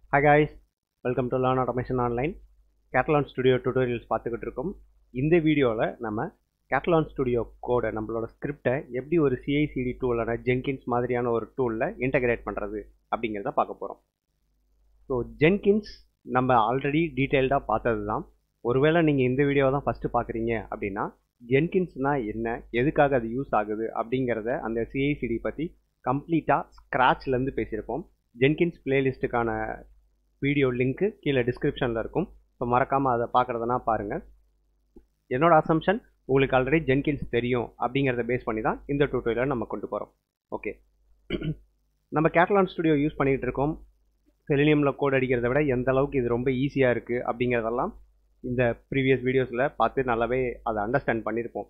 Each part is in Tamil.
hi guys welcome to learn automation online Katalon studio tutorials பார்த்துக்கிட்டு இருக்கோம் இந்த வீடியோவில் நம்ம கேட்டலான் ஸ்டுடியோ கோடை நம்மளோட ஸ்கிரிப்டை எப்படி ஒரு சிஐசிடி டூலான ஜென்கின்ஸ் மாதிரியான ஒரு டூலில் இன்டகிரேட் பண்ணுறது அப்படிங்கிறத பார்க்க போகிறோம் ஸோ ஜென்கின்ஸ் நம்ம ஆல்ரெடி டீட்டெயில்டாக பார்த்தது தான் ஒருவேளை நீங்கள் இந்த வீடியோவை தான் ஃபஸ்ட்டு பார்க்குறீங்க அப்படின்னா ஜென்கின்ஸ்னால் என்ன எதுக்காக அது யூஸ் ஆகுது அப்படிங்கிறத அந்த சிஐசிடி பற்றி கம்ப்ளீட்டாக ஸ்க்ராட்ச்லேருந்து பேசியிருப்போம் ஜென்கின்ஸ் பிளேலிஸ்ட்டுக்கான வீடியோ லிங்க்கு கீழே டிஸ்கிரிப்ஷனில் இருக்கும் ஸோ மறக்காமல் அதை பார்க்குறதுனா பாருங்கள் என்னோட அசம்ஷன் உங்களுக்கு ஆல்ரெடி ஜென்கின்ஸ் தெரியும் அப்படிங்கிறத பேஸ் பண்ணி தான் இந்த டூட்டோரியலை நம்ம கொண்டு போகிறோம் ஓகே நம்ம கேட்டலான் ஸ்டுடியோ யூஸ் பண்ணிகிட்டு இருக்கோம் செலினியமில் கோட் அடிக்கிறத விட எந்த அளவுக்கு இது ரொம்ப ஈஸியாக இருக்குது அப்படிங்கிறதெல்லாம் இந்த ப்ரீவியஸ் வீடியோஸில் பார்த்து நல்லாவே அதை அண்டர்ஸ்டாண்ட் பண்ணியிருப்போம்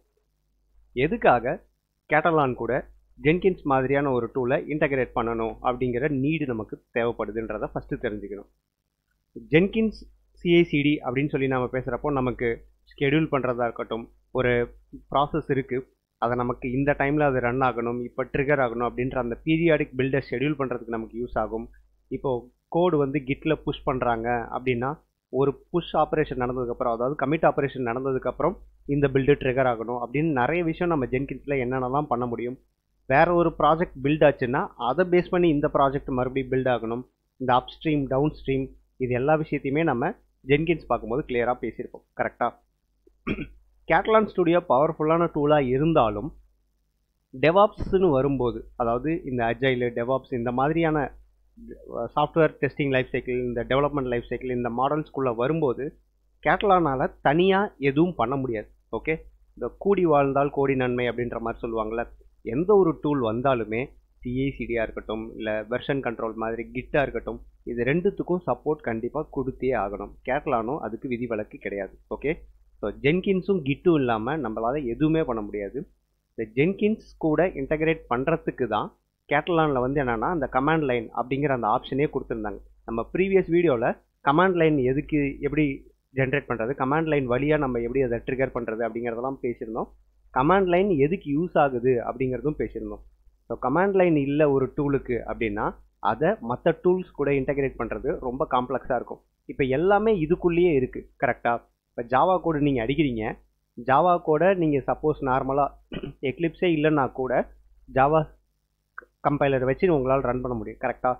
எதுக்காக கேட்டலான் கூட ஜென்கின்ஸ் மாதிரியான ஒரு டூலை இன்டகிரேட் பண்ணணும் அப்படிங்கிற நீடு நமக்கு தேவைப்படுதுன்றதை ஃபஸ்ட்டு தெரிஞ்சுக்கணும் ஜென்கின்ஸ் சிஐசிடி அப்படின்னு சொல்லி நம்ம பேசுகிறப்போ நமக்கு ஸ்கெடியூல் பண்ணுறதா இருக்கட்டும் ஒரு ப்ராசஸ் இருக்குது அதை நமக்கு இந்த டைமில் அது ரன் ஆகணும் இப்போ ட்ரிகர் ஆகணும் அப்படின்ற அந்த பீரியாடிக் பில்டை ஷெடியூல் பண்ணுறதுக்கு நமக்கு யூஸ் ஆகும் இப்போது கோடு வந்து கிட்டில் புஷ் பண்ணுறாங்க அப்படின்னா ஒரு புஷ் ஆப்ரேஷன் நடந்ததுக்கப்புறம் அதாவது கமிட் ஆப்ரேஷன் நடந்ததுக்கப்புறம் இந்த பில்டு ட்ரிகர் ஆகணும் அப்படின்னு நிறைய விஷயம் நம்ம ஜென்கின்ஸில் என்னென்னலாம் பண்ண முடியும் வேற ஒரு ப்ராஜெக்ட் பில்ட் ஆச்சுன்னா அதை பேஸ் பண்ணி இந்த ப்ராஜெக்ட் மறுபடியும் பில்ட் ஆகணும் இந்த அப் ஸ்ட்ரீம் டவுன் ஸ்ட்ரீம் இது எல்லா விஷயத்தையுமே நம்ம ஜென்கின்ஸ் பார்க்கும்போது கிளியராக பேசியிருப்போம் கரெக்டாக கேட்டலான் ஸ்டுடியோ பவர்ஃபுல்லான டூலாக இருந்தாலும் டெவாப்ஸ்னு வரும்போது அதாவது இந்த அஜைலு டெவாப்ஸ் இந்த மாதிரியான சாஃப்ட்வேர் டெஸ்டிங் லைஃப் சைக்கிள் இந்த டெவலப்மெண்ட் லைஃப் சைக்கிள் இந்த மாடல்ஸ்குள்ளே வரும்போது கேட்டலானால் தனியாக எதுவும் பண்ண முடியாது ஓகே இந்த கூடி வாழ்ந்தால் கோடி நன்மை அப்படின்ற மாதிரி சொல்லுவாங்கள்ல எந்த ஒரு டூல் வந்தாலுமே சிஐசிடியாக இருக்கட்டும் இல்லை வெர்ஷன் கண்ட்ரோல் மாதிரி கிட்டாக இருக்கட்டும் இது ரெண்டுத்துக்கும் சப்போர்ட் கண்டிப்பாக கொடுத்தே ஆகணும் கேட்டலானும் அதுக்கு விதிவிலக்கு கிடையாது ஓகே ஸோ ஜென்கின்ஸும் கிட்டும் இல்லாமல் நம்மளால் எதுவுமே பண்ண முடியாது இந்த ஜென்கின்ஸ் கூட இன்டகிரேட் பண்ணுறதுக்கு தான் கேட்டலானில் வந்து என்னென்னா அந்த கமாண்ட் லைன் அப்படிங்கிற அந்த ஆப்ஷனே கொடுத்துருந்தாங்க நம்ம ப்ரீவியஸ் வீடியோவில் கமாண்ட் லைன் எதுக்கு எப்படி ஜென்ரேட் பண்ணுறது கமாண்ட் லைன் வழியாக நம்ம எப்படி அதை ட்ரிகர் பண்ணுறது அப்படிங்கிறதெல்லாம் பேசியிருந்தோம் கமாண்ட் லைன் எதுக்கு யூஸ் ஆகுது அப்படிங்கிறதும் பேசியிருந்தோம் ஸோ கமாண்ட் லைன் இல்லை ஒரு டூலுக்கு அப்படின்னா அதை மற்ற டூல்ஸ் கூட இன்டகிரேட் பண்ணுறது ரொம்ப காம்ப்ளெக்ஸாக இருக்கும் இப்போ எல்லாமே இதுக்குள்ளேயே இருக்குது கரெக்டாக இப்போ ஜாவா கோடு நீங்கள் அடிக்கிறீங்க ஜாவா கோடை நீங்கள் சப்போஸ் நார்மலாக எக்லிப்ஸே இல்லைன்னா கூட ஜாவா கம்பைலர் வச்சு உங்களால் ரன் பண்ண முடியும் கரெக்டாக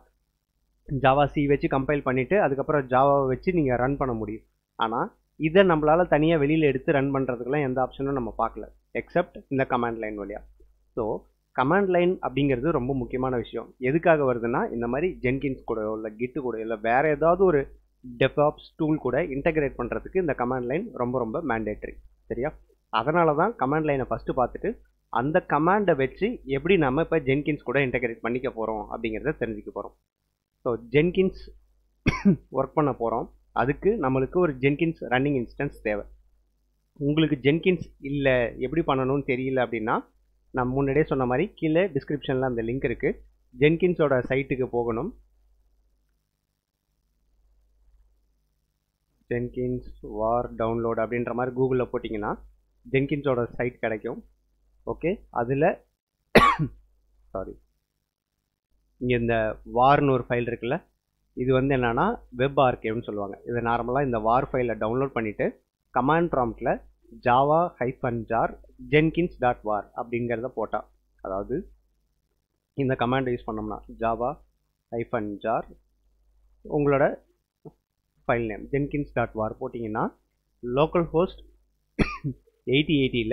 ஜாவா சி வச்சு கம்பைல் பண்ணிவிட்டு அதுக்கப்புறம் ஜாவாவை வச்சு நீங்கள் ரன் பண்ண முடியும் ஆனால் இதை நம்மளால் தனியாக வெளியில் எடுத்து ரன் பண்ணுறதுக்குலாம் எந்த ஆப்ஷனும் நம்ம பார்க்கல எக்ஸப்ட் இந்த கமாண்ட் லைன் வழியாக ஸோ கமாண்ட் லைன் அப்படிங்கிறது ரொம்ப முக்கியமான விஷயம் எதுக்காக வருதுன்னா இந்த மாதிரி ஜென்கின்ஸ் கூட இல்லை கிட்டு கூட இல்லை வேறு ஏதாவது ஒரு டெவாப்ஸ் டூல் கூட இன்டகிரேட் பண்ணுறதுக்கு இந்த கமாண்ட் லைன் ரொம்ப ரொம்ப மேண்டேட்ரி சரியா அதனால தான் கமாண்ட் லைனை ஃபஸ்ட்டு பார்த்துட்டு அந்த கமாண்டை வச்சு எப்படி நம்ம இப்போ ஜென்கின்ஸ் கூட இன்டகிரேட் பண்ணிக்க போகிறோம் அப்படிங்கிறத தெரிஞ்சுக்க போகிறோம் ஸோ ஜென்கின்ஸ் ஒர்க் பண்ண போகிறோம் அதுக்கு நம்மளுக்கு ஒரு ஜென்கின்ஸ் ரன்னிங் இன்ஸ்டன்ஸ் தேவை உங்களுக்கு ஜென்கின்ஸ் இல்லை எப்படி பண்ணணும்னு தெரியல அப்படின்னா நான் முன்னாடியே சொன்ன மாதிரி கீழே டிஸ்கிரிப்ஷனில் அந்த லிங்க் இருக்குது ஜென்கின்ஸோட சைட்டுக்கு போகணும் ஜென்கின்ஸ் வார் டவுன்லோட் அப்படின்ற மாதிரி கூகுளில் போட்டிங்கன்னா ஜென்கின்ஸோட சைட் கிடைக்கும் ஓகே அதில் சாரி இங்கே இந்த வார்னு ஒரு ஃபைல் இருக்குல்ல இது வந்து என்னென்னா வெப் ஆர்கேவ்னு சொல்லுவாங்க இதை நார்மலாக இந்த வார் ஃபைலை டவுன்லோட் பண்ணிவிட்டு கமாண்ட் ப்ராம்ப்டில் Java hyphen jar Jenkins dot war அப்படிங்கிறத போட்டால் அதாவது இந்த கமாண்டை யூஸ் பண்ணோம்னா ஜாவா ஹைஃபன் ஜார் உங்களோட file name Jenkins dot war போட்டிங்கன்னா லோக்கல் ஹோஸ்ட் எயிட்டி எயிட்டியில்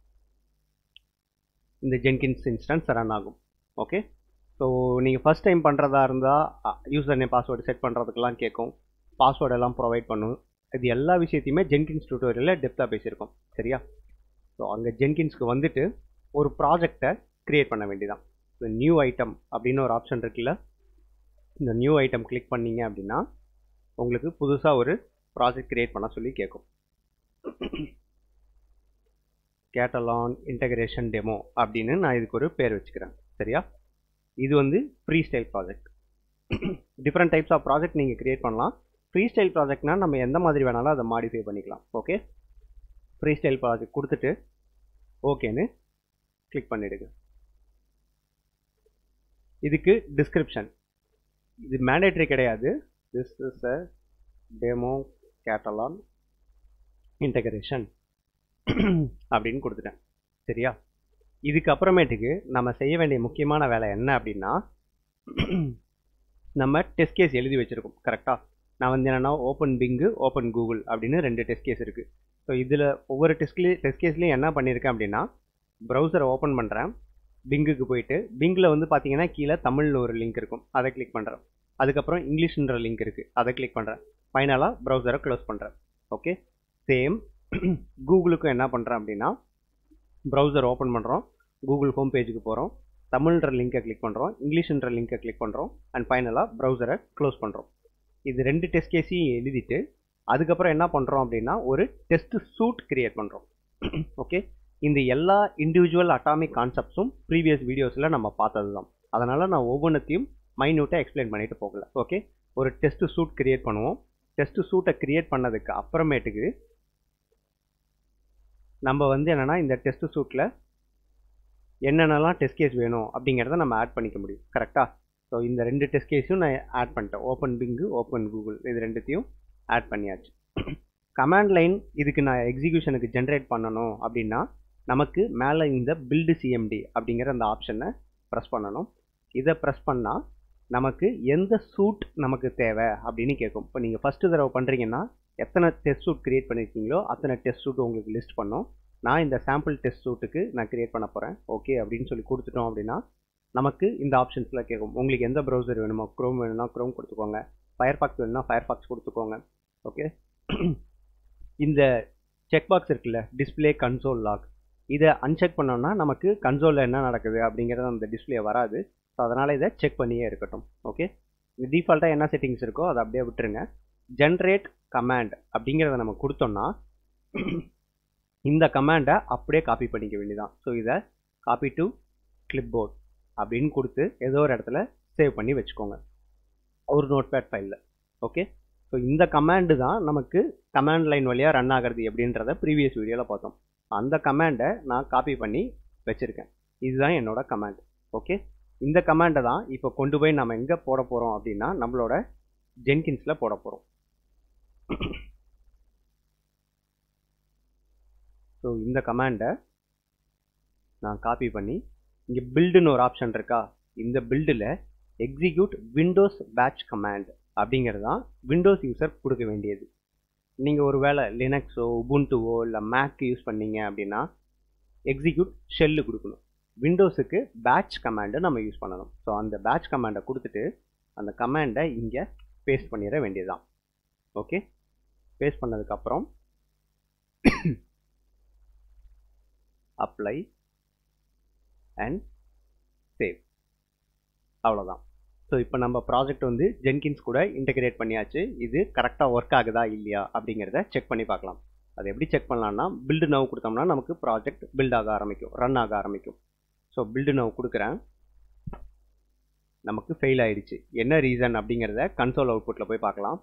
இந்த ஜென்கின்ஸ் இன்ஸ்டன்ஸ் ரன் ஆகும் ஓகே ஸோ நீங்கள் ஃபஸ்ட் டைம் பண்ணுறதா இருந்தால் யூசர் நேம் பாஸ்வேர்டு செட் பண்ணுறதுக்கெல்லாம் கேட்கும் பாஸ்வேர்டு எல்லாம் ப்ரொவைட் பண்ணும் இது எல்லா விஷயத்தையுமே ஜென்கின்ஸ் டியூட்டோரியலில் டெப்த்தாக பேசியிருக்கோம் சரியா ஸோ அங்கே ஜென்கின்ஸ்க்கு வந்துட்டு ஒரு ப்ராஜெக்டை க்ரியேட் பண்ண வேண்டியதான் இந்த நியூ ஐட்டம் அப்படின்னு ஒரு ஆப்ஷன் இருக்குல்ல இந்த நியூ ஐட்டம் கிளிக் பண்ணீங்க அப்படின்னா உங்களுக்கு புதுசாக ஒரு ப்ராஜெக்ட் க்ரியேட் பண்ண சொல்லி கேட்கும் கேட்டலான் இன்டகிரேஷன் டெமோ அப்படின்னு நான் இதுக்கு ஒரு பேர் வச்சுக்கிறேன் சரியா இது வந்து free style project different types of project நீங்கள் க்ரியேட் பண்ணலாம் ஃப்ரீ ஸ்டைல் ப்ராஜெக்ட்னா நம்ம எந்த மாதிரி வேணாலும் அதை மாடிஃபை பண்ணிக்கலாம் ஓகே ஃப்ரீ ஸ்டைல் ப்ராஜெக்ட் கொடுத்துட்டு ஓகேன்னு கிளிக் பண்ணிவிடுங்க இதுக்கு டிஸ்கிரிப்ஷன் இது மேண்டேட்ரி கிடையாது this is a demo Katalon integration அப்படின்னு கொடுத்துட்டேன் சரியா இதுக்கப்புறமேட்டுக்கு நம்ம செய்ய வேண்டிய முக்கியமான வேலை என்ன அப்படின்னா நம்ம டெஸ்ட் கேஸ் எழுதி வச்சுருக்கோம் கரெக்டாக நான் வந்து என்னென்னா ஓப்பன் பிங்கு ஓப்பன் கூகுள் அப்படின்னு ரெண்டு டெஸ்ட் கேஸ் இருக்குது ஸோ இதில் ஒவ்வொரு டெஸ்ட்லேயும் டெஸ்ட் கேஸ்லேயும் என்ன பண்ணியிருக்கேன் அப்படின்னா ப்ரௌசரை ஓப்பன் பண்ணுறேன் பிங்குக்கு போயிட்டு பிங்கில் வந்து பார்த்தீங்கன்னா கீழே தமிழ்னு ஒரு லிங்க் இருக்கும் அதை கிளிக் பண்ணுறேன் அதுக்கப்புறம் இங்கிலீஷ்ன்ற லிங்க் இருக்குது அதை கிளிக் பண்ணுறேன் ஃபைனலாக ப்ரௌசரை க்ளோஸ் பண்ணுறேன் ஓகே சேம் கூகுளுக்கும் என்ன பண்ணுறேன் அப்படின்னா ப்ரௌசர் ஓப்பன் பண்ணுறோம் கூகுள் ஹோம் பேஜுக்கு போகிறோம் தமிழ்ன்ற லிங்கை கிளிக் பண்ணுறோம் இங்கிலீஷ்ன்ற லிங்கை கிளிக் பண்ணுறோம் அண்ட் ஃபைனலாக ப்ரௌசரை க்ளோஸ் பண்ணுறோம் இது ரெண்டு டெஸ்ட் கேஸையும் எழுதிட்டு அதுக்கப்புறம் என்ன பண்ணுறோம் அப்படின்னா ஒரு டெஸ்ட் சூட் கிரியேட் பண்ணுறோம் ஓகே இந்த எல்லா இண்டிவிஜுவல் அட்டாமிக் கான்செப்ட்ஸும் ப்ரீவியஸ் வீடியோஸில் நம்ம பார்த்தது தான் அதனால் நான் ஒவ்வொன்றத்தையும் மைன்யூட்டாக எக்ஸ்பிளைன் பண்ணிட்டு போகல ஓகே ஒரு டெஸ்ட் சூட் கிரியேட் பண்ணுவோம் டெஸ்ட் சூட்டை கிரியேட் பண்ணதுக்கு அப்புறமேட்டுக்கு நம்ம வந்து என்னென்னா இந்த டெஸ்ட் சூட்டில் என்னென்னலாம் டெஸ்ட் கேஸ் வேணும் அப்படிங்கிறத நம்ம ஆட் பண்ணிக்க முடியும் கரெக்டாக ஸோ இந்த ரெண்டு டெஸ்ட் கேஸும் நான் ஆட் பண்ணிட்டேன் ஓப்பன் பிங்கு ஓப்பன் கூகுள் இது ரெண்டுத்தையும் ஆட் பண்ணியாச்சு கமாண்ட் லைன் இதுக்கு நான் எக்ஸிக்யூஷனுக்கு ஜென்ரேட் பண்ணணும் அப்படின்னா நமக்கு மேலே இந்த பில்டு சிஎம்டி அப்படிங்கிற அந்த ஆப்ஷனை ப்ரெஸ் பண்ணணும் இதை ப்ரெஸ் பண்ணால் நமக்கு எந்த சூட் நமக்கு தேவை அப்படின்னு கேட்கும் இப்போ நீங்கள் ஃபஸ்ட்டு தடவை பண்ணுறீங்கன்னா எத்தனை டெஸ்ட் சூட் க்ரியேட் பண்ணியிருக்கீங்களோ அத்தனை டெஸ்ட் சூட் உங்களுக்கு லிஸ்ட் பண்ணும் நான் இந்த சாம்பிள் டெஸ்ட் சூட்டுக்கு நான் க்ரியேட் பண்ண போகிறேன் ஓகே அப்படின்னு சொல்லி கொடுத்துட்டோம் அப்படின்னா நமக்கு இந்த ஆப்ஷன்ஸில் கேட்கும் உங்களுக்கு எந்த ப்ரௌசர் வேணுமோ க்ரோம் வேணும்னா க்ரோம் கொடுத்துக்கோங்க ஃபயர் ஃபாக்ஸ் வேணும்னா ஃபயர் ஃபாக்ஸ் கொடுத்துக்கோங்க ஓகே இந்த செக் பாக்ஸ் இருக்குல்ல டிஸ்பிளே கன்சோல் லாக் இதை அன்செக் பண்ணோம்னா நமக்கு கன்சோலில் என்ன நடக்குது அப்படிங்கிறது அந்த டிஸ்பிளே வராது ஸோ அதனால் இதை செக் பண்ணியே இருக்கட்டும் ஓகே டிஃபால்ட்டாக என்ன செட்டிங்ஸ் இருக்கோ அதை அப்படியே விட்டுருங்க ஜென்ரேட் கமாண்ட் அப்படிங்கிறத நம்ம கொடுத்தோம்னா இந்த கமாண்டை அப்படியே காப்பி பண்ணிக்க வேண்டியதான் ஸோ இதை காப்பி டு கிளிப் போர்ட் அப்படின்னு கொடுத்து ஏதோ ஒரு இடத்துல சேவ் பண்ணி வச்சுக்கோங்க ஒரு நோட்பேட் ஃபைலில் ஓகே ஸோ இந்த கமாண்டு தான் நமக்கு கமாண்ட் லைன் வழியாக ரன் ஆகிறது எப்படின்றத ப்ரீவியஸ் வீடியோவில் பார்த்தோம் அந்த கமாண்டை நான் காப்பி பண்ணி வச்சுருக்கேன் இதுதான் என்னோட கமாண்ட் ஓகே இந்த கமாண்டை தான் இப்போ கொண்டு போய் நம்ம எங்கே போட போகிறோம் அப்படின்னா நம்மளோட ஜென்கின்ஸில் போட போகிறோம் ஸோ இந்த கமாண்டை நான் காப்பி பண்ணி இங்கே பில்டுன்னு ஒரு ஆப்ஷன் இருக்கா இந்த பில்டில் எக்ஸிக்யூட் விண்டோஸ் பேட்ச் கமாண்ட் அப்படிங்கிறது தான் விண்டோஸ் யூசர் கொடுக்க வேண்டியது நீங்கள் ஒரு வேளை லினக்ஸோ உபுண்டுவோ இல்லை மேக் யூஸ் பண்ணீங்க அப்படின்னா எக்ஸிக்யூட் ஷெல்லு கொடுக்கணும் விண்டோஸுக்கு பேட்ச் கமாண்டை நம்ம யூஸ் பண்ணணும் ஸோ அந்த பேட்ச் கமாண்டை கொடுத்துட்டு அந்த கமாண்டை இங்கே பேஸ்ட் பண்ணிட வேண்டியதுதான் ஓகே பேஸ்ட் பண்ணதுக்கப்புறம் அப்ளை அண்ட் சேவ் அவ்வளோதான் ஸோ இப்போ நம்ம ப்ராஜெக்ட் வந்து ஜென்கின்ஸ் கூட இன்டகிரேட் பண்ணியாச்சு இது கரெக்டாக ஒர்க் ஆகுதா இல்லையா அப்படிங்கிறத செக் பண்ணி பார்க்கலாம் அது எப்படி செக் பண்ணலாம்னா பில்டு நவ் கொடுத்தோம்னா நமக்கு ப்ராஜெக்ட் பில்ட் ஆக ஆரம்பிக்கும் ரன் ஆக ஆரம்பிக்கும் ஸோ பில்டு நவ் கொடுக்குறேன் நமக்கு ஃபெயில் ஆயிடுச்சு என்ன ரீசன் அப்படிங்கிறத கன்சோல் அவுட்புட்டில் போய் பார்க்கலாம்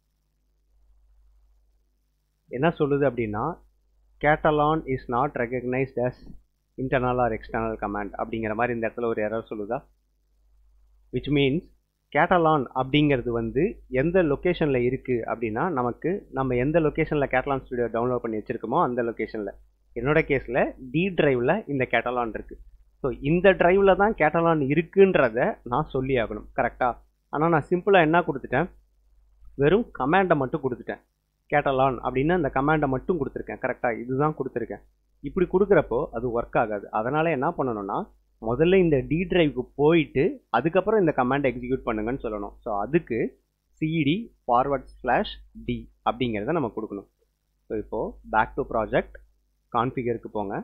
என்ன சொல்லுது அப்படின்னா Katalon is not recognised as internal or external command அப்படிங்கிற மாதிரி இந்த இடத்துல ஒரு எரர் சொல்லுதா விச் மீன்ஸ் கேட்டலான் அப்படிங்கிறது வந்து எந்த லொக்கேஷனில் இருக்குது அப்படின்னா நமக்கு நம்ம எந்த லொக்கேஷனில் கேட்டலான் ஸ்டுடியோ டவுன்லோட் பண்ணி வச்சுருக்கோமோ அந்த லொக்கேஷனில் என்னோட கேஸில் டி ட்ரைவில் இந்த கேட்டலான் இருக்குது ஸோ இந்த ட்ரைவில் தான் கேட்டலான் இருக்குன்றத நான் சொல்லி ஆகணும் கரெக்டாக ஆனால் நான் சிம்பிளாக என்ன கொடுத்துட்டேன் வெறும் கமாண்டை மட்டும் கொடுத்துட்டேன் கேட்டலான் அப்படின்னு அந்த கமாண்டை மட்டும் கொடுத்துருக்கேன் கரெக்டாக இதுதான் கொடுத்துருக்கேன் இப்படி கொடுக்குறப்போ அது ஒர்க் ஆகாது அதனால் என்ன பண்ணணும்னா முதல்ல இந்த டி டிரைவுக்கு போயிட்டு அதுக்கப்புறம் இந்த கமாண்ட் எக்ஸிக்யூட் பண்ணுங்கன்னு சொல்லணும் ஸோ அதுக்கு சிடி ஃபார்வர்ட் ஸ்லாஷ் டி அப்படிங்கிறத நம்ம கொடுக்கணும் ஸோ இப்போது பேக் டு ப்ராஜெக்ட் கான்ஃபிகருக்கு போங்க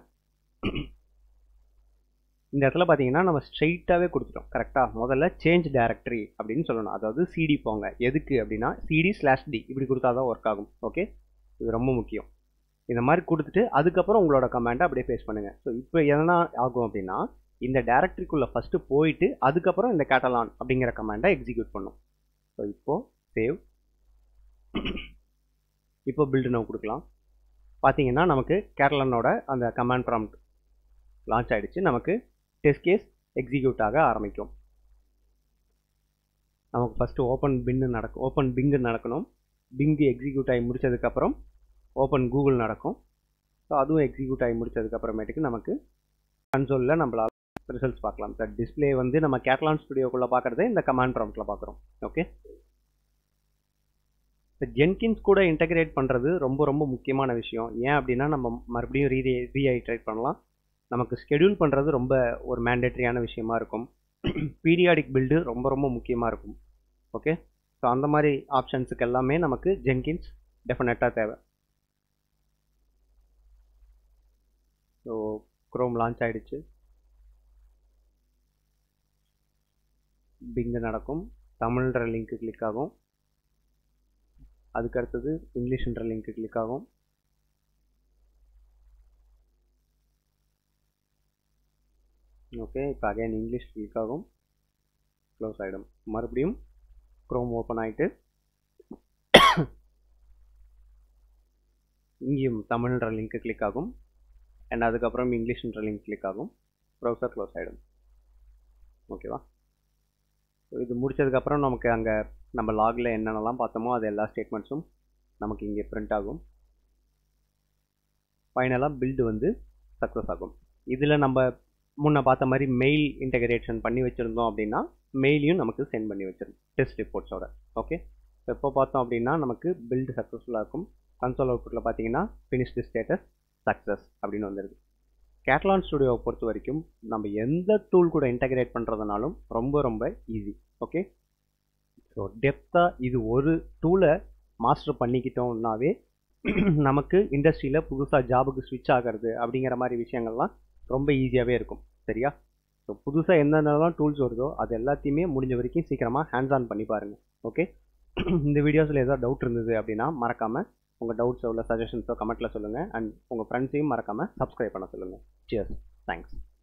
இந்த இடத்துல பார்த்தீங்கன்னா நம்ம ஸ்ட்ரைட்டாகவே கொடுத்துட்டோம் கரெக்டாக முதல்ல சேஞ்ச் டேரக்டரி அப்படின்னு சொல்லணும் அதாவது சிடி போங்க எதுக்கு அப்படின்னா சிடி ஸ்லாஷ் டி இப்படி கொடுத்தா தான் ஒர்க் ஆகும் ஓகே இது ரொம்ப முக்கியம் இந்த மாதிரி கொடுத்துட்டு அதுக்கப்புறம் உங்களோட கமாண்டை அப்படியே பேஸ் பண்ணுங்கள் ஸோ இப்போ என்ன ஆகும் அப்படின்னா இந்த டேரக்டரிக்குள்ளே ஃபஸ்ட்டு போயிட்டு அதுக்கப்புறம் இந்த கேட்டலான் அப்படிங்கிற கமாண்டை எக்ஸிக்யூட் பண்ணும் ஸோ இப்போது சேவ் இப்போ பில்டு நோ கொடுக்கலாம் பார்த்தீங்கன்னா நமக்கு கேட்டலானோட அந்த கமாண்ட் ப்ராம்ப்ட் லான்ச் ஆகிடுச்சு நமக்கு டெஸ்ட் கேஸ் எக்ஸிக்யூட் ஆக ஆரம்பிக்கும் நமக்கு ஃபஸ்ட்டு ஓப்பன் பின்னு நடக்கும் ஓப்பன் பிங்கு நடக்கணும் பிங்கு எக்ஸிக்யூட் ஆகி முடிச்சதுக்கப்புறம் ஓப்பன் கூகுள் நடக்கும் ஸோ அதுவும் எக்ஸிக்யூட் ஆகி முடிச்சதுக்கப்புறமேட்டுக்கு நமக்கு கன்சோலில் நம்மளால் ரிசல்ட்ஸ் பார்க்கலாம் சார் டிஸ்பிளே வந்து நம்ம கேட்லான் ஸ்டுடியோக்குள்ளே பார்க்குறதே இந்த கமாண்ட் ப்ராம்ப்டில் பார்க்குறோம் ஓகே இந்த ஜென்கின்ஸ் கூட இன்டகிரேட் பண்ணுறது ரொம்ப ரொம்ப முக்கியமான விஷயம் ஏன் அப்படின்னா நம்ம மறுபடியும் ரீ ரீஐட்ரேட் பண்ணலாம் நமக்கு ஸ்கெடியூல் பண்ணுறது ரொம்ப ஒரு மேண்டேட்ரியான விஷயமா இருக்கும் பீரியாடிக் பில்டு ரொம்ப ரொம்ப முக்கியமாக இருக்கும் ஓகே ஸோ அந்த மாதிரி ஆப்ஷன்ஸுக்கு எல்லாமே நமக்கு ஜென்கின்ஸ் டெஃபினட்டாக தேவை ஸோ குரோம் லான்ச் ஆகிடுச்சு பிங்கு நடக்கும் தமிழ்ன்ற லிங்க்கு கிளிக் ஆகும் அதுக்கு அடுத்தது இங்கிலீஷ்ன்ற லிங்க்கு கிளிக் ஆகும் ஓகே இப்போ அகைன் இங்கிலீஷ் கிளிக் ஆகும் க்ளோஸ் ஆகிடும் மறுபடியும் க்ரோம் ஓப்பன் ஆகிட்டு இங்கேயும் தமிழ்ன்ற லிங்க்கு கிளிக் ஆகும் அண்ட் அதுக்கப்புறம் இங்கிலீஷ்ன்ற லிங்க் கிளிக் ஆகும் ப்ரௌசர் க்ளோஸ் ஆகிடும் ஓகேவா இது முடிச்சதுக்கப்புறம் நமக்கு அங்கே நம்ம லாகில் என்னென்னலாம் பார்த்தோமோ அது எல்லா ஸ்டேட்மெண்ட்ஸும் நமக்கு இங்கே பிரிண்ட் ஆகும் ஃபைனலாக பில்டு வந்து சக்ஸஸ் ஆகும் இதில் நம்ம முன்ன பார்த்த மாதிரி மெயில் இன்டகிரேஷன் பண்ணி வச்சுருந்தோம் அப்படின்னா மெயிலையும் நமக்கு சென்ட் பண்ணி வச்சிருந்தோம் டெஸ்ட் ரிப்போர்ட்ஸோட ஓகே இப்போ பார்த்தோம் அப்படின்னா நமக்கு பில்டு சக்ஸஸ்ஃபுல்லாக இருக்கும் கன்சோல் அவுட்புட்டில் பார்த்தீங்கன்னா ஃபினிஷ்டு ஸ்டேட்டஸ் சக்ஸஸ் அப்படின்னு வந்துருக்கு கேட்லான் ஸ்டுடியோவை பொறுத்த வரைக்கும் நம்ம எந்த டூல் கூட இன்டகிரேட் பண்ணுறதுனாலும் ரொம்ப ரொம்ப ஈஸி ஓகே ஸோ டெப்த்தாக இது ஒரு டூலை மாஸ்டர் பண்ணிக்கிட்டோம்னாவே நமக்கு இண்டஸ்ட்ரியில் புதுசாக ஜாபுக்கு ஸ்விட்ச் ஆகிறது அப்படிங்கிற மாதிரி விஷயங்கள்லாம் ரொம்ப ஈஸியாகவே இருக்கும் சரியா ஸோ புதுசாக என்னென்னலாம் டூல்ஸ் வருதோ அது எல்லாத்தையுமே முடிஞ்ச வரைக்கும் சீக்கிரமாக ஹேண்ட்ஸ் ஆன் பண்ணி பாருங்கள் ஓகே இந்த வீடியோஸில் ஏதாவது டவுட் இருந்தது அப்படின்னா மறக்காமல் உங்கள் டவுட்ஸோ இல்லை சஜஷன்ஸோ கமெண்ட்டில் சொல்லுங்கள் அண்ட் உங்கள் ஃப்ரெண்ட்ஸையும் மறக்காமல் சப்ஸ்கிரைப் பண்ண சொல்லுங்கள் சியர்ஸ் தேங்க்ஸ்